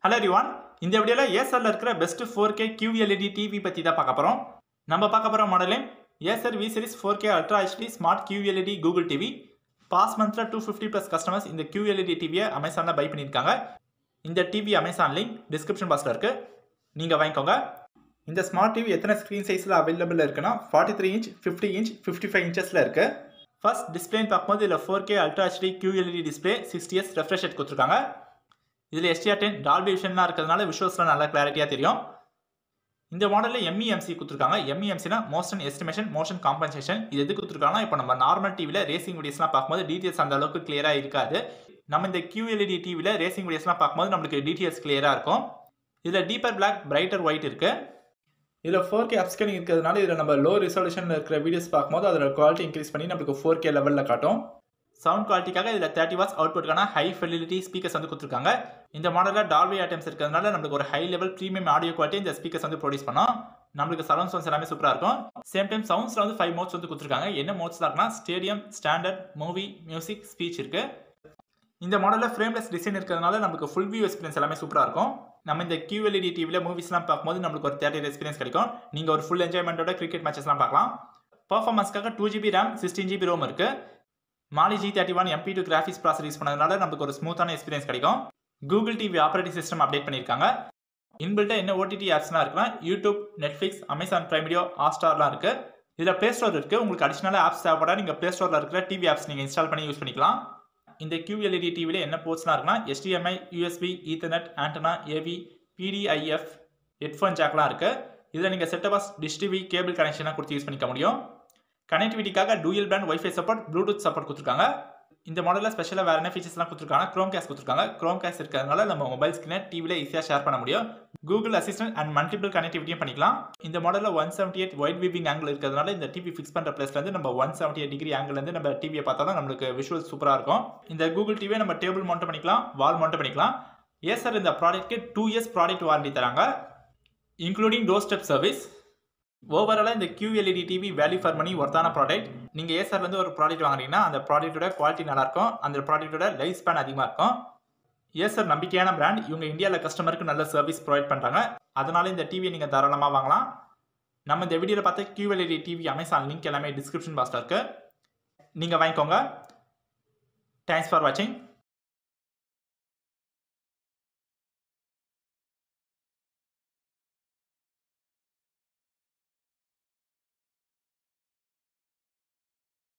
hello ரிவான் இந்த வீடியோவில் ஏசரில் இருக்கிற best four K QLED TV பற்றி தான் பார்க்க போகிறோம் நம்ம பார்க்க போகிற மாடலே Acer V series four K ultra HD smart QLED Google TV past மந்த்தில் டூ ஃபிஃப்டி ப்ளஸ் கஸ்டமர்ஸ் இந்த QLED டிவியை அமேசானில் பை பண்ணியிருக்காங்க இந்த டிவி அமேசான் லிங்க் டிஸ்கிரிப்ஷன் பாக்ஸில் இருக்குது நீங்கள் வாங்கிக்கோங்க இந்த ஸ்மார்ட் டிவி எத்தனை ஸ்க்ரீன் சைஸில் அவைலபிள் இருக்குன்னா forty three inch fifty inch fifty five இன்ச்சஸில் இருக்குது ஃபர்ஸ்ட் டிஸ்பிளேன்னு பார்க்கும்போது இதில் four K ultra HD QLED display sixty years refresh rate கொடுத்துருக்காங்க இதில் எஸ்டிஆர் டென் டால்பி விஷன்லாம் இருக்கிறதுனால விஷுவல்ஸ்லாம் நல்லா கிளாரிட்டியாக தெரியும் இந்த மாடலில் எம்இஎம்சி கொடுத்துருக்காங்க எம்இஎம்சினா மோஷன் எஸ்டிமேஷன் மோஷன் காம்பன்சேஷன் இது எது கொடுத்துருக்காங்கன்னா இப்போ நம்ம நார்மல் டிவியில் ரேசிங் வீடியோஸ்லாம் பார்க்கும்போது டீட்டெயில்ஸ் அந்த அளவுக்கு கிளியராக இருக்காது நம்ம இந்த QLED டிவியில் ரேசிங் வீடியோஸ்லாம் பார்க்கும்போது நம்மளுக்கு டீட்டெயில்ஸ் கிளியராக இருக்கும் இதில் டீப்பர் பிளாக் பிரைட்டர் ஒயிட் இருக்குது இதில் ஃபோர் கே அப்ஸ்கேலிங் இருக்கிறதுனால இதில் நம்ம லோ ரிசல்யூஷனில் இருக்கிற வீடியோஸ் பார்க்கும்போது அதோட குவாலிட்டி இன்க்ரீஸ் பண்ணி நம்மளுக்கு ஃபோர் கே லெவலில் காட்டும் சவுண்ட் குவாலிட்டிக்காக இதில் தேர்ட்டி வாட்ஸ் அவுட்புட்கான ஹை ஃபெலிலிட்டி ஸ்பீக்கர்ஸ் வந்து கொடுத்துருக்காங்க இந்த மாடலில் டால்பி ஐட்டம்ஸ் இருக்கிறதுனால நம்மளுக்கு ஒரு high level premium audio quality இந்த ஸ்பீக்கர்ஸ் வந்து ப்ரொடியூஸ் பண்ணோம் நம்மளுக்கு சரௌண்ட் சவுண்ட்ஸ் எல்லாமே சூப்பராக இருக்கும் சேம் டைம் சவுண்ட்ஸில் வந்து ஃபைவ் மோட்ஸ் வந்து கொடுத்துருக்காங்க என்ன மோட்ஸ் தான் இருக்குன்னா stadium standard movie music speech இருக்குது இந்த மாடலில் ஃப்ரேம்லெஸ் டிசைன் இருக்கிறதுனால நமக்கு ஃபுல் வியூ எக்ஸ்பீரியன்ஸ் எல்லாமே சூப்பராக இருக்கும் நம்ம இந்த QLED டிவியில் மூவிஸ்லாம் பார்க்கும்போது நம்மளுக்கு ஒரு தேட்டர் எக்ஸ்பீரியன்ஸ் கிடைக்கும் நீங்கள் ஒரு ஃபுல் என்ஜாய்மெண்ட்டோட கிரிக்கெட் மேட்சஸ்லாம் பார்க்கலாம் பர்ஃபார்மன்ஸ்க்காக two GB RAM sixteen GB ROM இருக்குது Mali G thirty one MP two graphics processor use பண்ணதுனால நமக்கு ஒரு ஸ்மூத்தான எக்ஸ்பீரியன்ஸ் கிடைக்கும் Google TV operating system update பண்ணியிருக்காங்க இன்பில்ட்டாக என்ன ஓடிடி ஆப்ஸ்லாம் இருக்குன்னா YouTube Netflix Amazon Prime video ஹாட்ஸ்டார்லாம் இருக்குது இதில் ப்ளே ஸ்டோர் இருக்குது உங்களுக்கு அடிஷனலாக ஆப்ஸ் தேவைப்பட நீங்கள் ப்ளே ஸ்டோரில் இருக்கிற டிவி ஆப்ஸ் நீங்கள் இன்ஸ்டால் பண்ணி யூஸ் பண்ணிக்கலாம் இந்த QLED டிவியில் என்ன போர்ட்ஸ்லாம் இருக்குன்னா HDMI USB ethernet antenna AV SPDIF headphone ஜாக்லாம் இருக்குது இதில் நீங்கள் செட்டபாஸ் டிஷ் டிவி கேபிள் கனெக்ஷனாக கொடுத்து யூஸ் பண்ணிக்க முடியும் கனெக்டிவிட்டிக்காக dual band WiFi support Bluetooth support கொடுத்துருக்காங்க இந்த மாடலில் ஸ்பெஷலாக வேறு என்ன ஃபீச்சர்ஸ்லாம் கொடுத்துருக்காங்க க்ரோம் கேஸ் கொடுத்துருக்காங்க க்ரோம் கேஸ் இருக்கிறதுனால நம்ம மொபைல் ஸ்க்ரீனை டிவியில் ஈஸியாக ஷேர் பண்ண முடியும் கூகுள் அசிஸ்டன்ட் அண்ட் மல்டிபிள் கனெக்டிவிட்டியும் பண்ணிக்கலாம் இந்த மாடலில் one seventy eight wide viewing angle இருக்கிறதுனால இந்த டிவி ஃபிக்ஸ் பண்ணுற பிளேஸ்லேருந்து நம்ம ஒன் செவன்ட்டி எயிட் டிகிரி ஆங்கிலேருந்து நம்ம டிவியை பார்த்தா தான் நம்மளுக்கு விஷுவல் சூப்பராக இருக்கும் இந்த கூகுள் டிவியை நம்ம டேபிள் மவுண்ட் பண்ணிக்கலாம் வால் மவுண்ட் பண்ணிக்கலாம் ஏ சார் இந்த ப்ராடக்ட்க்கு டூ இயர்ஸ் ப்ராடக்ட் வாரண்டி தராங்க இன்க்ளூடிங் டோர் ஸ்டெப் சர்வீஸ் ஓவராலாக இந்த QLED TV value for money ஒர்த்தான ப்ராடக்ட் நீங்கள் ஏசர்லேருந்து ஒரு ப்ராடக்ட் வாங்குறீங்கன்னா அந்த ப்ராடக்ட்டோட குவாலிட்டி நல்லாயிருக்கும் அந்த ப்ராடக்ட்டோட லைஃப் ஸ்பேன் அதிகமாக இருக்கும் ஏசர் நம்பிக்கையான பிராண்ட் இவங்க இந்தியாவில் கஸ்டமருக்கு நல்ல சர்வீஸ் ப்ரொவைட் பண்ணுறாங்க அதனால இந்த டிவியை நீங்கள் தாராளமாக வாங்கலாம் நம்ம இந்த வீடியோவில் பார்த்த QLED டிவி அமேசான் லிங்க் எல்லாமே டிஸ்கிரிப்ஷன் பாக்ஸில் இருக்குது நீங்கள் வாங்கிக்கோங்க தேங்க்ஸ் ஃபார் வாட்சிங்